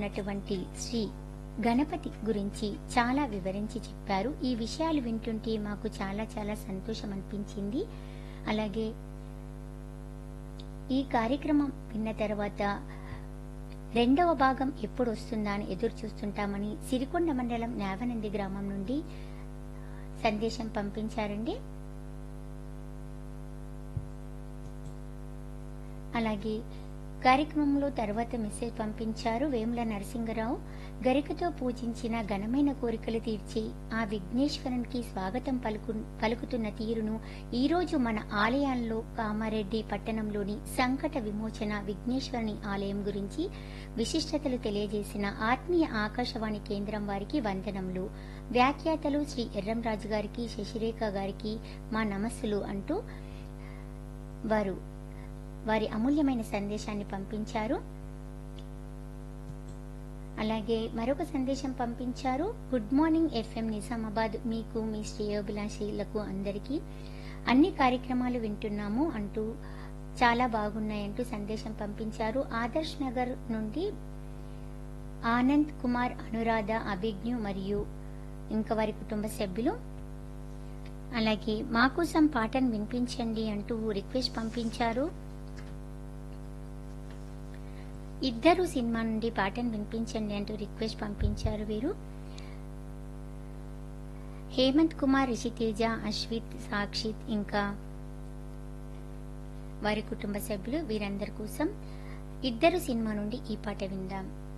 అయినటువంటి శ్రీ గణపతి గురించి చాలా వివరించి చెప్పారు ఈ విషయాలు వింటుంటే మాకు చాలా చాలా సంతోషం అనిపించింది అలాగే ఈ కార్యక్రమం విన్న తర్వాత రెండవ భాగం ఎప్పుడు వస్తుందా అని ఎదురు చూస్తుంటామని సిరికొండ మండలం నావనంది గ్రామం నుండి సందేశం పంపించారండి అలాగే కార్యక్రమంలో తర్వాత మెసేజ్ పంపించారు వేముల నరసింగరావు గరికతో పూజించిన ఘనమైన కోరికలు తీర్చి ఆ విఘ్నేశ్వరునికి స్వాగతం పలుకు పలుకుతున్న తీరును ఈ రోజు మన ఆలయాల్లో కామారెడ్డి పట్టణంలోని సంకట విమోచన విఘ్నేశ్వరుని ఆలయం గురించి విశిష్టతలు తెలియజేసిన ఆత్మీయ ఆకాశవాణి కేంద్రం వారికి వందనములు వ్యాఖ్యాతలు శ్రీ ఎర్రంరాజు గారికి శశిరేఖ గారికి మా నమస్సులు అంటూ వారు వారి అమూల్యమైన సందేశాన్ని పంపించారు అలాగే మరొక సందేశం పంపించారు గుడ్ మార్నింగ్ ఎఫ్ఎం నిజామాబాద్ మీకు మీ శ్రేయోభిలాషులకు అందరికీ అన్ని కార్యక్రమాలు వింటున్నాము అంటూ చాలా బాగున్నాయంటూ సందేశం పంపించారు ఆదర్శ్ నగర్ నుండి ఆనంద్ కుమార్ అనురాధ అభిజ్ఞు మరియు ఇంకా వారి కుటుంబ సభ్యులు అలాగే మా కోసం పాటను వినిపించండి అంటూ రిక్వెస్ట్ పంపించారు ఇద్దరు సినిమా నుండి పాటను వినిపించండి అంటూ రిక్వెస్ట్ పంపించారు వీరు హేమంత్ కుమార్ రిషితేజ అశ్విత్ సాక్షిత్ ఇంకా వారి కుటుంబ సభ్యులు వీరందరి కోసం ఇద్దరు సినిమా నుండి ఈ పాట విందాం